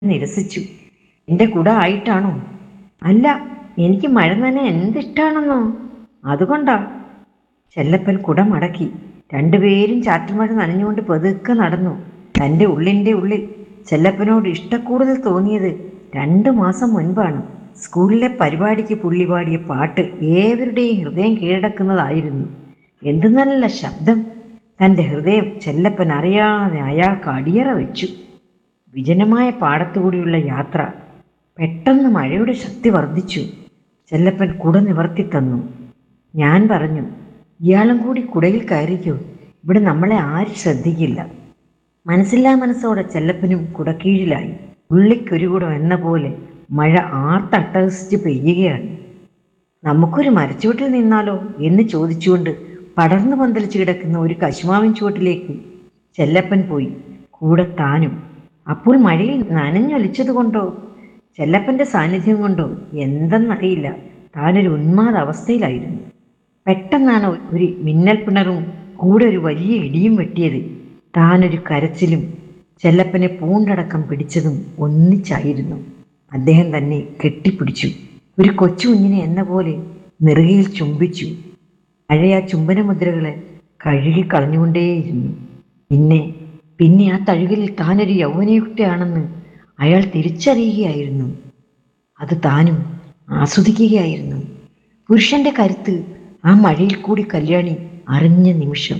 നിരസിച്ചു എൻ്റെ കുട ആയിട്ടാണോ അല്ല എനിക്ക് മഴ നനയാൻ എന്തിഷ്ടാണെന്നോ അതുകൊണ്ടാ ചെല്ലപ്പൻ കുട മടക്കി രണ്ടുപേരും ചാറ്റൽമഴ നനഞ്ഞുകൊണ്ട് പതുക്കെ നടന്നു തൻ്റെ ഉള്ളിൻ്റെ ഉള്ളിൽ ചെല്ലപ്പനോട് ഇഷ്ടക്കൂടുതൽ തോന്നിയത് രണ്ടു മാസം മുൻപാണ് സ്കൂളിലെ പരിപാടിക്ക് പുള്ളി പാടിയ പാട്ട് ഏവരുടെയും ഹൃദയം കീഴടക്കുന്നതായിരുന്നു എന്ത് നല്ല ശബ്ദം തൻ്റെ ഹൃദയം ചെല്ലപ്പൻ അറിയാതെ അയാൾക്ക് അടിയറ വെച്ചു വിജനമായ പാടത്തുകൂടിയുള്ള യാത്ര പെട്ടെന്ന് മഴയുടെ ശക്തി വർദ്ധിച്ചു ചെല്ലപ്പൻ കുട നിവർത്തി തന്നു ഞാൻ പറഞ്ഞു ഇയാളും കൂടി കുടയിൽ കയറിക്കോ ഇവിടെ നമ്മളെ ആരും ശ്രദ്ധിക്കില്ല മനസ്സില്ലാ മനസ്സോടെ ചെല്ലപ്പനും കുടക്കീഴിലായി ഉള്ളിക്കൊരുകൂടം എന്ന പോലെ മഴ ആർത്തട്ടഹസിച്ച് പെയ്യുകയാണ് നമുക്കൊരു മരച്ചുവട്ടിൽ നിന്നാലോ എന്ന് ചോദിച്ചുകൊണ്ട് പടർന്നു പന്തലിച്ച് കിടക്കുന്ന ഒരു കശുമാവിൻ ചുവട്ടിലേക്ക് ചെല്ലപ്പൻ പോയി കൂടെ താനും അപ്പോൾ മഴയിൽ നനഞ്ഞൊലിച്ചത് കൊണ്ടോ ചെല്ലപ്പൻ്റെ സാന്നിധ്യം കൊണ്ടോ എന്തെന്നറിയില്ല താനൊരു ഉന്മാദ അവസ്ഥയിലായിരുന്നു പെട്ടെന്നാണ് ഒരു മിന്നൽ പിണറും കൂടെ ഒരു വലിയ ഇടിയും വെട്ടിയത് താനൊരു കരച്ചിലും ചെല്ലപ്പനെ പൂണ്ടടക്കം പിടിച്ചതും ഒന്നിച്ചായിരുന്നു അദ്ദേഹം തന്നെ കെട്ടിപ്പിടിച്ചു ഒരു കൊച്ചു കുഞ്ഞിനെ എന്ന പോലെ നെറുകയിൽ ചുംബിച്ചു പഴയ ആ ചുംബനമുദ്രകളെ കഴുകി കളഞ്ഞുകൊണ്ടേയിരുന്നു പിന്നെ പിന്നെ ആ തഴുകലിൽ താനൊരു യൗവനയുക്തയാണെന്ന് അയാൾ തിരിച്ചറിയുകയായിരുന്നു അത് താനും ആസ്വദിക്കുകയായിരുന്നു പുരുഷന്റെ കരുത്ത് ആ മഴയിൽ കൂടി കല്യാണി അറിഞ്ഞ നിമിഷം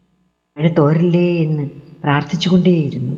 മഴ തോരല്ലേ എന്ന് പ്രാർത്ഥിച്ചുകൊണ്ടേയിരുന്നു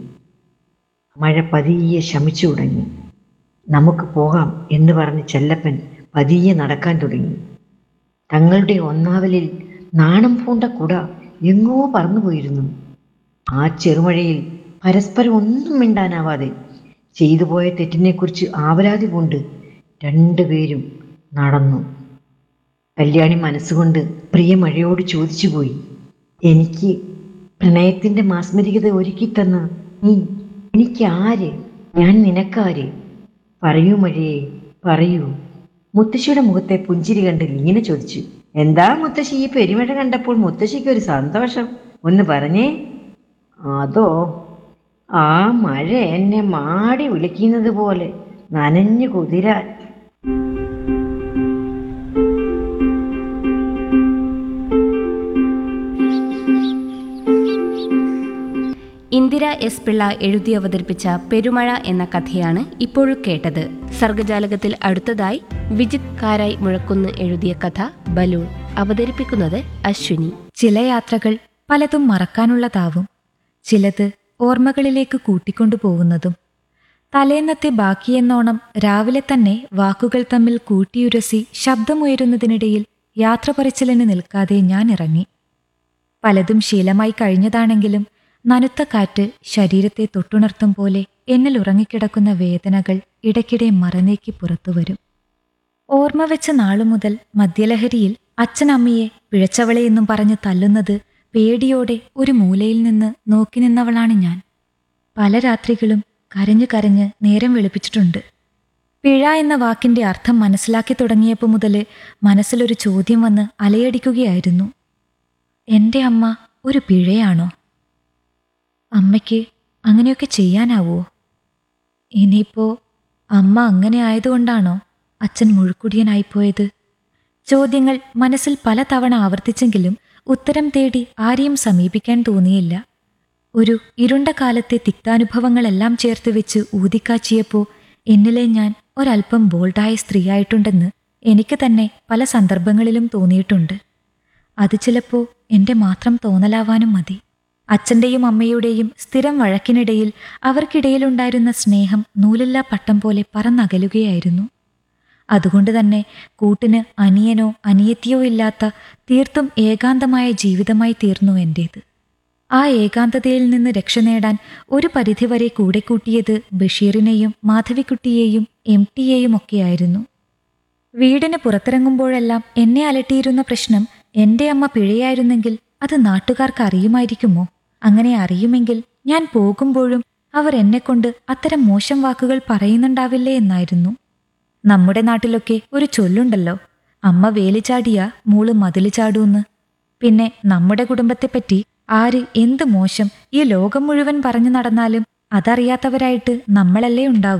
മഴ പതിയെ ശമിച്ചു തുടങ്ങി നമുക്ക് പോകാം എന്ന് പറഞ്ഞ് ചെല്ലപ്പൻ പതിയെ നടക്കാൻ തുടങ്ങി തങ്ങളുടെ ഒന്നാവലിൽ നാണം പൂണ്ട കുട എങ്ങോ പറന്നുപോയിരുന്നു ആ ചെറുമഴയിൽ പരസ്പരം ഒന്നും മിണ്ടാനാവാതെ ചെയ്തു പോയ തെറ്റിനെക്കുറിച്ച് ആവലാതി കൊണ്ട് രണ്ടുപേരും നടന്നു കല്യാണി മനസ്സുകൊണ്ട് പ്രിയ മഴയോട് ചോദിച്ചുപോയി എനിക്ക് പ്രണയത്തിന്റെ മാസ്മരികത ഒരുക്കിത്തന്ന നീ എനിക്ക് ആര് ഞാൻ നിനക്കാര് പറയൂ മഴയെ പറയൂ മുത്തശ്ശിയുടെ മുഖത്തെ പുഞ്ചിരി കണ്ട് ലീന ചോദിച്ചു എന്താ മുത്തശ്ശി ഈ പെരുമഴ കണ്ടപ്പോൾ മുത്തശ്ശിക്ക് ഒരു സന്തോഷം ഒന്ന് പറഞ്ഞേ അതോ ആ മഴ എന്നെ മാടി വിളിക്കുന്നത് പോലെ നനഞ്ഞു കുതിരാൻ ഇന്ദിര എസ് പിള്ള എഴുതി അവതരിപ്പിച്ച പെരുമഴ എന്ന കഥയാണ് ഇപ്പോഴും കേട്ടത് സർഗജാലകത്തിൽ അടുത്തതായി വിജിത് കാരായി മുഴക്കുന്ന് എഴുതിയ കഥ ബലൂൺ അവതരിപ്പിക്കുന്നത് അശ്വിനി ചില യാത്രകൾ പലതും മറക്കാനുള്ളതാവും ചിലത് ഓർമ്മകളിലേക്ക് കൂട്ടിക്കൊണ്ടുപോകുന്നതും തലേന്നത്തെ ബാക്കിയെന്നോണം രാവിലെ തന്നെ വാക്കുകൾ തമ്മിൽ കൂട്ടിയുരസി ശബ്ദമുയരുന്നതിനിടയിൽ യാത്ര പറച്ചിലിന് നിൽക്കാതെ ഞാൻ ഇറങ്ങി പലതും ശീലമായി കഴിഞ്ഞതാണെങ്കിലും നനുത്ത കാറ്റ് ശരീരത്തെ തൊട്ടുണർത്തും പോലെ എന്നിൽ ഉറങ്ങിക്കിടക്കുന്ന വേദനകൾ ഇടയ്ക്കിടെ മറനീക്കി പുറത്തുവരും ഓർമ്മ വെച്ച നാളു മുതൽ മദ്യലഹരിയിൽ അച്ഛനമ്മയെ പിഴച്ചവളെ എന്നും പറഞ്ഞ് തല്ലുന്നത് പേടിയോടെ ഒരു മൂലയിൽ നിന്ന് നോക്കി നിന്നവളാണ് ഞാൻ പല രാത്രികളും കരഞ്ഞു കരഞ്ഞ് നേരം വെളുപ്പിച്ചിട്ടുണ്ട് പിഴ എന്ന വാക്കിന്റെ അർത്ഥം മനസ്സിലാക്കി തുടങ്ങിയപ്പോൾ മുതൽ മനസ്സിലൊരു ചോദ്യം വന്ന് അലയടിക്കുകയായിരുന്നു എൻ്റെ അമ്മ ഒരു പിഴയാണോ അമ്മയ്ക്ക് അങ്ങനെയൊക്കെ ചെയ്യാനാവോ ഇനിയിപ്പോ അമ്മ അങ്ങനെ ആയതുകൊണ്ടാണോ അച്ഛൻ മുഴുക്കുടിയനായിപ്പോയത് ചോദ്യങ്ങൾ മനസ്സിൽ പലതവണ ആവർത്തിച്ചെങ്കിലും ഉത്തരം തേടി ആരെയും സമീപിക്കാൻ തോന്നിയില്ല ഒരു ഇരുണ്ട കാലത്തെ തിക്താനുഭവങ്ങളെല്ലാം ചേർത്ത് വെച്ച് ഊതിക്കാച്ചിയപ്പോൾ എന്നിലെ ഞാൻ ഒരല്പം ബോൾഡായ സ്ത്രീയായിട്ടുണ്ടെന്ന് എനിക്ക് തന്നെ പല സന്ദർഭങ്ങളിലും തോന്നിയിട്ടുണ്ട് അത് ചിലപ്പോൾ എൻ്റെ മാത്രം തോന്നലാവാനും മതി അച്ഛൻ്റെയും അമ്മയുടെയും സ്ഥിരം വഴക്കിനിടയിൽ അവർക്കിടയിലുണ്ടായിരുന്ന സ്നേഹം നൂലില്ലാ പട്ടം പോലെ പറന്നകലുകയായിരുന്നു അതുകൊണ്ട് തന്നെ കൂട്ടിന് അനിയനോ അനിയത്തിയോ ഇല്ലാത്ത തീർത്തും ഏകാന്തമായ ജീവിതമായി തീർന്നു എൻ്റേത് ആ ഏകാന്തതയിൽ നിന്ന് രക്ഷ നേടാൻ ഒരു പരിധിവരെ കൂടെ കൂട്ടിയത് ബഷീറിനെയും മാധവിക്കുട്ടിയെയും എം ടിയെയും ഒക്കെയായിരുന്നു വീടിന് പുറത്തിറങ്ങുമ്പോഴെല്ലാം എന്നെ അലട്ടിയിരുന്ന പ്രശ്നം എന്റെ അമ്മ പിഴയായിരുന്നെങ്കിൽ അത് നാട്ടുകാർക്ക് അറിയുമായിരിക്കുമോ അങ്ങനെ അറിയുമെങ്കിൽ ഞാൻ പോകുമ്പോഴും അവർ എന്നെക്കൊണ്ട് അത്തരം മോശം വാക്കുകൾ പറയുന്നുണ്ടാവില്ലേ എന്നായിരുന്നു നമ്മുടെ നാട്ടിലൊക്കെ ഒരു ചൊല്ലുണ്ടല്ലോ അമ്മ വേലി ചാടിയാ മൂള് മതില് ചാടൂന്ന് പിന്നെ നമ്മുടെ കുടുംബത്തെപ്പറ്റി ആര് എന്ത് മോശം ഈ ലോകം മുഴുവൻ പറഞ്ഞു നടന്നാലും അതറിയാത്തവരായിട്ട് നമ്മളല്ലേ ഉണ്ടാവൂ